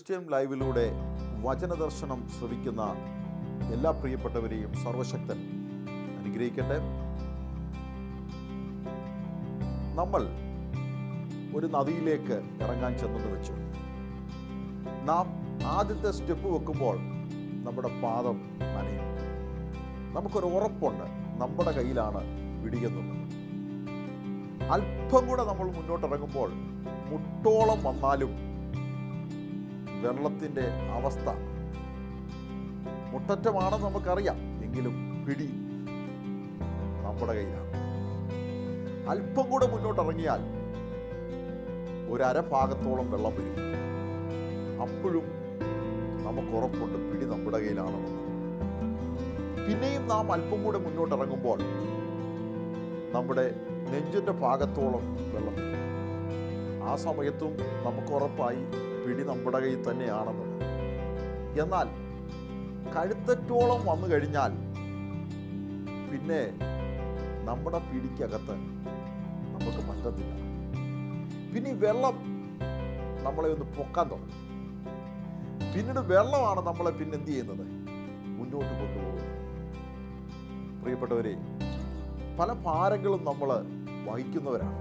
Christian ലൈവിലൂടെ വചനദർശനം ശ്രവിക്കുന്ന എല്ലാ പ്രിയപ്പെട്ടവരെയും സർവശക്തൻ അനുഗ്രഹിക്കട്ടെ നമ്മൾ ഒരു നദിയിലേക്ക് ഇറങ്ങാൻ ചെന്നെന്ന് വെച്ചു നാം ആദ്യത്തെ സ്റ്റെപ്പ് വെക്കുമ്പോൾ നമ്മുടെ പാദം നനയും നമുക്കൊരു ഉറപ്പുണ്ട് നമ്മുടെ കയ്യിലാണ് പിടിയെന്നുള്ളത് അല്പം കൂടെ നമ്മൾ മുന്നോട്ടിറങ്ങുമ്പോൾ മുട്ടോളം വന്നാലും വെള്ളത്തിൻ്റെ അവസ്ഥ മുട്ടറ്റമാണെന്ന് നമുക്കറിയാം എങ്കിലും പിടി നമ്മുടെ കയ്യിലാണ് അല്പം കൂടെ മുന്നോട്ടിറങ്ങിയാൽ ഒരു അരഭാഗത്തോളം വെള്ളം വരും അപ്പോഴും നമുക്ക് ഉറപ്പുണ്ട് പിടി നമ്മുടെ കയ്യിലാണെന്ന് പിന്നെയും നാം അല്പം കൂടെ മുന്നോട്ടിറങ്ങുമ്പോൾ നമ്മുടെ നെഞ്ചിൻ്റെ ഭാഗത്തോളം വെള്ളം വരും ആ സമയത്തും നമുക്ക് ഉറപ്പായി പിടി നമ്മുടെ കയ്യിൽ തന്നെയാണെന്നുള്ളത് എന്നാൽ കഴുത്തറ്റോളം വന്നു കഴിഞ്ഞാൽ പിന്നെ നമ്മുടെ പിടിക്കകത്ത് നമുക്ക് പറ്റത്തില്ല പിന്നെ ഈ വെള്ളം നമ്മളെ ഒന്ന് പൊക്കാൻ തുടങ്ങും പിന്നീട് വെള്ളമാണ് നമ്മളെ പിന്നെ എന്ത് ചെയ്യുന്നത് മുന്നോട്ട് കൊണ്ടുപോകുന്നത് പ്രിയപ്പെട്ടവരെ പല ഭാരങ്ങളും നമ്മൾ വഹിക്കുന്നവരാണ്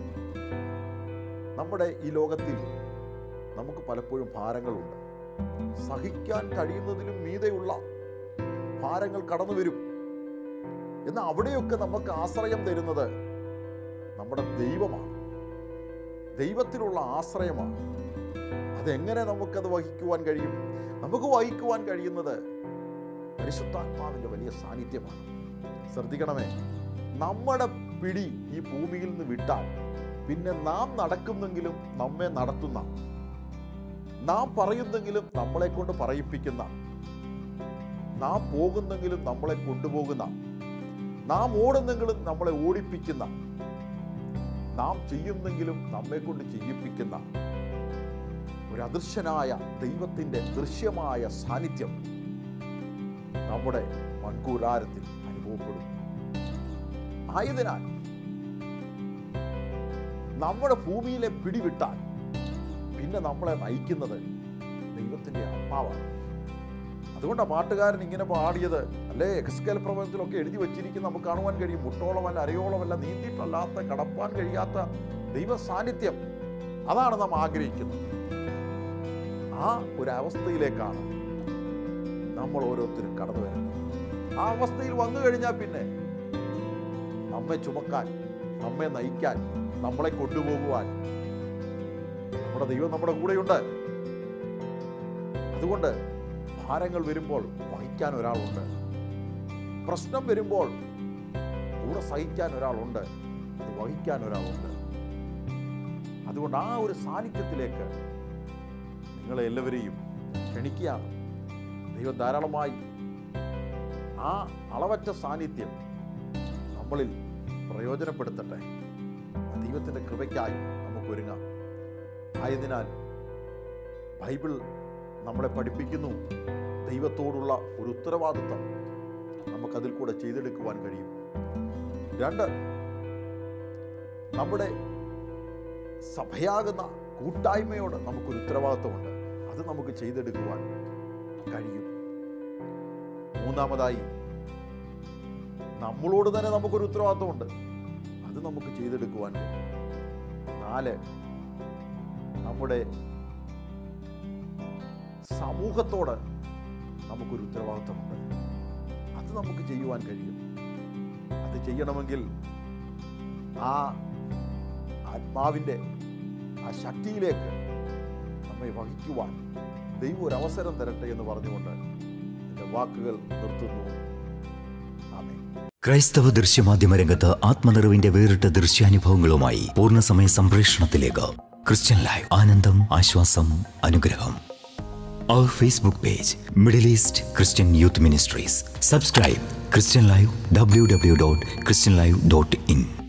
നമ്മുടെ ഈ ലോകത്തിൽ നമുക്ക് പലപ്പോഴും ഭാരങ്ങളുണ്ട് സഹിക്കാൻ കഴിയുന്നതിലും മീതെയുള്ള ഭാരങ്ങൾ കടന്നു വരും എന്നാൽ അവിടെയൊക്കെ നമുക്ക് ആശ്രയം തരുന്നത് നമ്മുടെ ദൈവമാണ് ദൈവത്തിലുള്ള ആശ്രയമാണ് അതെങ്ങനെ നമുക്കത് വഹിക്കുവാൻ കഴിയും നമുക്ക് വഹിക്കുവാൻ കഴിയുന്നത് പരിശുദ്ധാത്മാവിൻ്റെ വലിയ സാന്നിധ്യമാണ് ശ്രദ്ധിക്കണമേ നമ്മുടെ പിടി ഈ ഭൂമിയിൽ നിന്ന് വിട്ടാൽ പിന്നെ നാം നടക്കുന്നെങ്കിലും നമ്മെ നടത്തുന്ന നാം പറയുന്നെങ്കിലും നമ്മളെ കൊണ്ട് പറയിപ്പിക്കുന്ന നാം പോകുന്നെങ്കിലും നമ്മളെ കൊണ്ടുപോകുന്ന നാം ഓടുന്നെങ്കിലും നമ്മളെ ഓടിപ്പിക്കുന്ന നാം ചെയ്യുന്നെങ്കിലും നമ്മെ കൊണ്ട് ചെയ്യിപ്പിക്കുന്ന ഒരു അദൃശ്യനായ ദൈവത്തിൻ്റെ ദൃശ്യമായ സാന്നിധ്യം നമ്മുടെ മൺകൂരാരത്തിൽ അനുഭവപ്പെടും ആയതിനാൽ നമ്മുടെ ഭൂമിയിലെ പിടിവിട്ടാൽ പിന്നെ നമ്മളെ നയിക്കുന്നത് ദൈവത്തിൻ്റെ ആത്മാവാണ് അതുകൊണ്ടാണ് പാട്ടുകാരൻ ഇങ്ങനെ പാടിയത് അല്ലേ എക്സ്കേൽ പ്രപഞ്ചത്തിലൊക്കെ എഴുതി വച്ചിരിക്കുന്ന നമുക്ക് കാണുവാൻ കഴിയും മുട്ടോളമല്ല അരയോളമല്ല നീന്തിയിട്ടല്ലാത്ത കടപ്പാൻ കഴിയാത്ത ദൈവ സാന്നിധ്യം അതാണ് നാം ആഗ്രഹിക്കുന്നത് ആ ഒരു അവസ്ഥയിലേക്കാണ് നമ്മൾ ഓരോരുത്തരും കടന്നു വരുന്നത് ആ അവസ്ഥയിൽ വന്നു കഴിഞ്ഞാൽ പിന്നെ നമ്മെ ചുമക്കാൻ നമ്മെ നയിക്കാൻ നമ്മളെ കൊണ്ടുപോകുവാൻ നമ്മുടെ ദൈവം നമ്മുടെ കൂടെയുണ്ട് അതുകൊണ്ട് ഭാരങ്ങൾ വരുമ്പോൾ വഹിക്കാൻ ഒരാളുണ്ട് പ്രശ്നം വരുമ്പോൾ കൂടെ സഹിക്കാൻ ഒരാളുണ്ട് അത് വഹിക്കാൻ ഒരാളുണ്ട് അതുകൊണ്ട് ആ ഒരു സാന്നിധ്യത്തിലേക്ക് നിങ്ങളെ എല്ലാവരെയും ക്ഷണിക്കുകയാണ് ദൈവം ധാരാളമായി ആ അളവറ്റ സാന്നിധ്യം നമ്മളിൽ പ്രയോജനപ്പെടുത്തട്ടെ ദൈവത്തിൻ്റെ കൃപയ്ക്കായി നമുക്ക് ഒരുങ്ങാം ആയതിനാൽ ബൈബിൾ നമ്മളെ പഠിപ്പിക്കുന്നു ദൈവത്തോടുള്ള ഒരു ഉത്തരവാദിത്വം നമുക്കതിൽ കൂടെ ചെയ്തെടുക്കുവാൻ കഴിയും രണ്ട് നമ്മുടെ സഭയാകുന്ന കൂട്ടായ്മയോട് നമുക്കൊരു ഉത്തരവാദിത്വമുണ്ട് അത് നമുക്ക് ചെയ്തെടുക്കുവാൻ കഴിയും മൂന്നാമതായി നമ്മളോട് തന്നെ നമുക്കൊരു ഉത്തരവാദിത്വമുണ്ട് അത് നമുക്ക് ചെയ്തെടുക്കുവാൻ കഴിയും നാല് നമ്മുടെ സമൂഹത്തോട് നമുക്കൊരു ഉത്തരവാദിത്വമുണ്ട് അത് നമുക്ക് ചെയ്യുവാൻ കഴിയും അത് ചെയ്യണമെങ്കിൽ ആ ആത്മാവിൻ്റെ ആ ശക്തിയിലേക്ക് നമ്മെ വഹിക്കുവാൻ ദൈവം ഒരു അവസരം തരട്ടെ എന്ന് പറഞ്ഞുകൊണ്ട് എൻ്റെ വാക്കുകൾ നിർത്തുന്നു ആമേ ക്രൈസ്തവ ദൃശ്യമാധ്യമ രംഗത്ത് ആത്മനിറവിന്റെ വേറിട്ട ദൃശ്യാനുഭവങ്ങളുമായി പൂർണ്ണസമയ സംപ്രേഷണത്തിലേക്ക് ക്രിസ്ത്യൻ ലൈവ് ആനന്ദം ആശ്വാസം അനുഗ്രഹം അവർ Facebook page Middle East Christian youth ministries subscribe Christian live W W dot Christian live dot in